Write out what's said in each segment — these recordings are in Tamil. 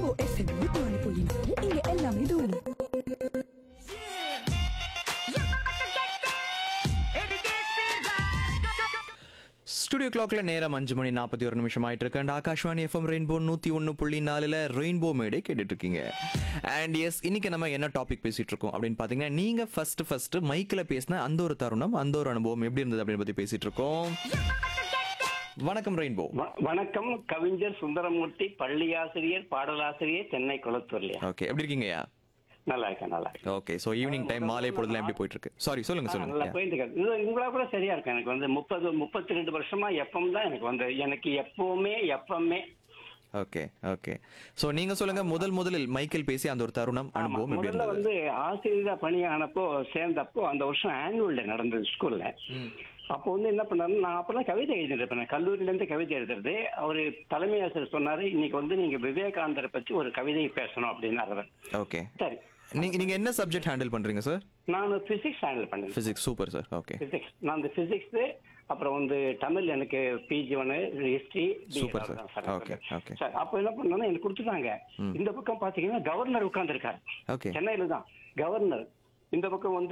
ரெயின்போ எஃப்எம் நூத்தி ஒன்று புள்ளி நாலு இங்க எல்லாமே தூரம் ஸ்டுடியோ கிளாக்ல நேரம் அஞ்சு மணி நாற்பத்தி ஒரு நிமிஷம் ஆயிட்டு இருக்கு அண்ட் ஆகாஷ்வாணி எஃப்எம் ரெயின்போ நூத்தி ஒன்று புள்ளி நாலுல ரெயின்போ மேடே கேட்டுட்டு இருக்கீங்க அண்ட் எஸ் இன்னைக்கு நம்ம என்ன டாபிக் பேசிட்டு இருக்கோம் அப்படின்னு பாத்தீங்கன்னா நீங்க ஃபர்ஸ்ட் ஃபர்ஸ்ட் மைக்ல பேசின அந்த ஒரு தருணம் அந்த ஒரு அனுபவம் எப்படி இருந்தது அப்படின்னு பத்தி பேசிட்டு இருக்கோம் வணக்கம் ரெயின்போ வ- வணக்கம் கவிஞர் சுந்தரமூர்த்தி பள்ளி ஆசிரியர் பாடலாசிரியர் சென்னை குளத்தூர்லையா ஓகே எப்படி இருக்கீங்கய்யா நல்லா இருக்கேன் நல்லா இருக்கேன் ஓகே ஸோ ஈவினிங் டைம் மாலை பொழுதுலாம் எப்படி போயிட்டு இருக்கு சாரி சொல்லுங்க ஆ, நல்லா சொல்லுங்க போயிட்டு இருக்கு இது உங்களா கூட சரியா இருக்கு எனக்கு வந்து முப்பது முப்பத்தி ரெண்டு வருஷமா எப்பம் தான் எனக்கு வந்து எனக்கு எப்பவுமே எப்பவுமே ஓகே ஓகே ஸோ நீங்க சொல்லுங்க முதல் முதலில் மைக்கேல் பேசி அந்த ஒரு தருணம் ஆமா, அனுபவம் எப்படி முதல்ல இருந்தது வந்து ஆசிரியரா பணியானப்போ சேர்ந்தப்போ அந்த வருஷம் ஆனுவல் டே நடந்தது ஸ்கூல்ல அப்போ வந்து என்ன பண்ணாரு நான் அப்பதான் கவிதை எழுதிட்டு இருப்பேன் கல்லூரியில இருந்து கவிதை எழுதுறது அவரு தலைமை ஆசிரியர் சொன்னாரு இன்னைக்கு வந்து நீங்க விவேகானந்தரை பத்தி ஒரு கவிதை பேசணும் அப்படின்னாரு ஓகே சரி நீங்க நீங்க என்ன சப்ஜெக்ட் ஹேண்டில் பண்றீங்க சார் நான் பிசிக்ஸ் ஹேண்டில் பண்ணேன் physics super sir okay physics நான் அந்த பிசிக்ஸ் அப்புறம் வந்து தமிழ் எனக்கு பிஜி ஒன்று history Super, sir. Okay, okay. Sir அப்போ என்ன பண்ணோம்னா எனக்கு கொடுத்துட்டாங்க இந்த பக்கம் பாத்தீங்கன்னா கவர்னர் உட்கார்ந்துருக்காரு ஓகே சென்னையில தான் கவர்னர் இந்த பக்கம் வந்து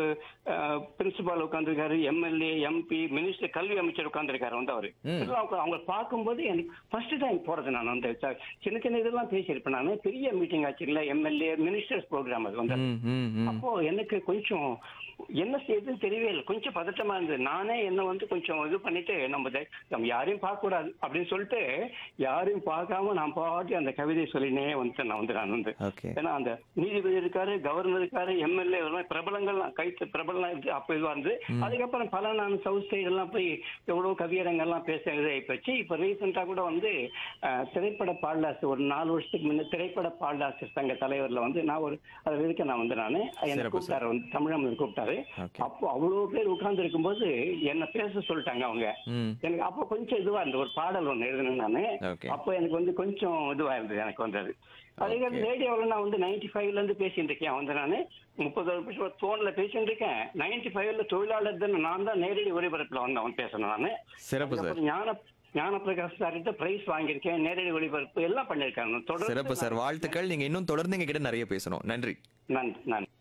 பிரின்சிபால் உட்காந்துருக்காரு எம்எல்ஏ எம்பி மினிஸ்டர் கல்வி அமைச்சர் உட்காந்துருக்காரு வந்து அவரு இதெல்லாம் உட்கா- அவங்க பார்க்கும்போது எனக்கு ஃபர்ஸ்ட் டைம் போறது நான் வந்து சார் சின்ன சின்ன இதெல்லாம் பேசியிருப்பேன் நான் பெரிய மீட்டிங் ஆச்சுங்களா எம்எல்ஏ மினிஸ்டர்ஸ் ப்ரோக்ராம் அது வந்து ம் ம் ம் அப்போ எனக்கு கொஞ்சம் என்ன செய்யுதுன்னு தெரியவே இல்லை கொஞ்சம் பதட்டமா இருந்தது நானே என்ன வந்து கொஞ்சம் இது பண்ணிட்டு நம்ம தை- நம்ம யாரையும் பார்க்க கூடாது அப்படின்னு சொல்லிட்டு யாரையும் பார்க்காம நான் பாட்டி அந்த கவிதை சொல்லினே வந்து நான் வந்து நான் வந்து ஓகே ஏன்னா அந்த நீதிபதி இருக்காரு கவர்னர் இருக்காரு எம்எல்ஏ பிரபலங்கள்லாம் கைத்து பிரபலம் இருக்கு அப்ப இதுவா இருந்து அதுக்கப்புறம் பல நான் சவுத் சைடு எல்லாம் போய் எவ்வளவு கவியரங்கெல்லாம் பேச இதாயிப்போச்சு இப்ப ரீசெண்டா கூட வந்து அஹ், திரைப்பட பாடலாசிரியர் ஒரு நாலு வருஷத்துக்கு முன்ன திரைப்பட பாடலாசிரியர் சங்க தலைவர்ல வந்து நான் ஒரு அதுல இருக்க நான் வந்து நானு என்ன சிறப்பு கூப்பிட்டாரு வந்து தமிழம் கூப்பிட்டாரு Okay. அப்போ அவ்வளவு பேர் உட்கார்ந்து இருக்கும்போது என்ன பேச சொல்லிட்டாங்க அவங்க ம் எனக்கு அப்போ கொஞ்சம் இதுவா இருந்தது ஒரு பாடல் ஒண்ணு எழுதினேன் நானு Okay. அப்போ எனக்கு வந்து கொஞ்சம் இதுவா இருந்தது எனக்கு வந்தது அதே Okay. ரேடியோவில் நான் வந்து நைன்டி ஃபைவ்ல இருந்து பேசிட்டு இருக்கேன் வந்து நான் முப்பது வருஷம் போன்ல பேசிட்டு இருக்கேன் நைன்டி ஃபைவ்ல தொழிலாளர் தினம் நான் தான் நேரடி ஒளிபரப்புல வந்து அவன் பேசணும் நான் சிறப்பு சார் அதுக்கப்புறம் ஞான ஞானப்பிரகாஷ் சார்கிட்ட பிரைஸ் வாங்கியிருக்கேன் நேரடி ஒளிபரப்பு எல்லாம் பண்ணியிருக்காங்க தொடர்ந்து சிறப்பு சார் வாழ்த்துக்கள் நீங்க இன்னும் தொடர்ந்து எங்க கிட்ட நிறைய பேசணும் நன்றி நன்றி நன்றி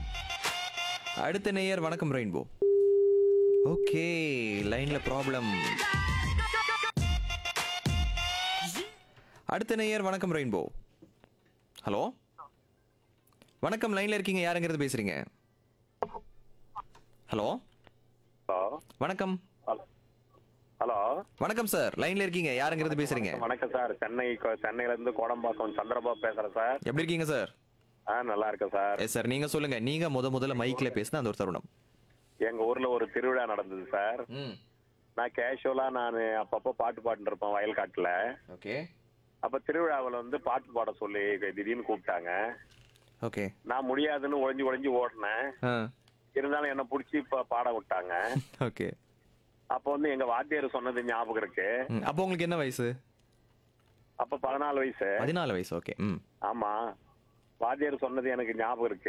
அடுத்த நேயர் வணக்கம் ரெயின்போ ஓகே லைன்ல ப்ராப்ளம் அடுத்த நேயர் வணக்கம் ரெயின்போ ஹலோ வணக்கம் லைன்ல இருக்கீங்க யாருங்கிறது பேசுறீங்க ஹலோ ஹலோ வணக்கம் ஹலோ வணக்கம் சார் லைன்ல இருக்கீங்க யாருங்கிறது பேசுறீங்க வணக்கம் சார் சென்னை கொ- சென்னையில இருந்து கோடம்பாக்கம் சந்திரபாபு பேசுறேன் சார் எப்படி இருக்கீங்க சார் ஆ நல்லா இருக்கேன் சார் எஸ் சார் நீங்க சொல்லுங்க நீங்க முத முதல்ல மைக்ல பேசின அந்த ஒரு தருணம் எங்க ஊர்ல ஒரு திருவிழா நடந்தது சார் ம் நான் கேஷுவலா நான் அப்பப்போ பாட்டு பாட்டு இருப்பேன் வயல்காட்டுல ஓகே அப்ப திருவிழாவில் வந்து பாட்டு பாட சொல்லி திடீர்னு கூப்பிட்டாங்க ஓகே நான் முடியாதுன்னு ஒளிஞ்சு ஒளிஞ்சு ஓடினேன் ஆ இருந்தாலும் என்ன பிடிச்சி இப்ப பாட விட்டாங்க ஓகே அப்போ வந்து எங்க வாத்தியார் சொன்னது ஞாபகம் இருக்கு ம், அப்போ உங்களுக்கு என்ன வயசு அப்ப பதினாலு வயசு பதினாலு வயசு ஓகே ம் ஆமா வாத்தியார் சொன்னது எனக்கு ஞாபகம் இருக்கு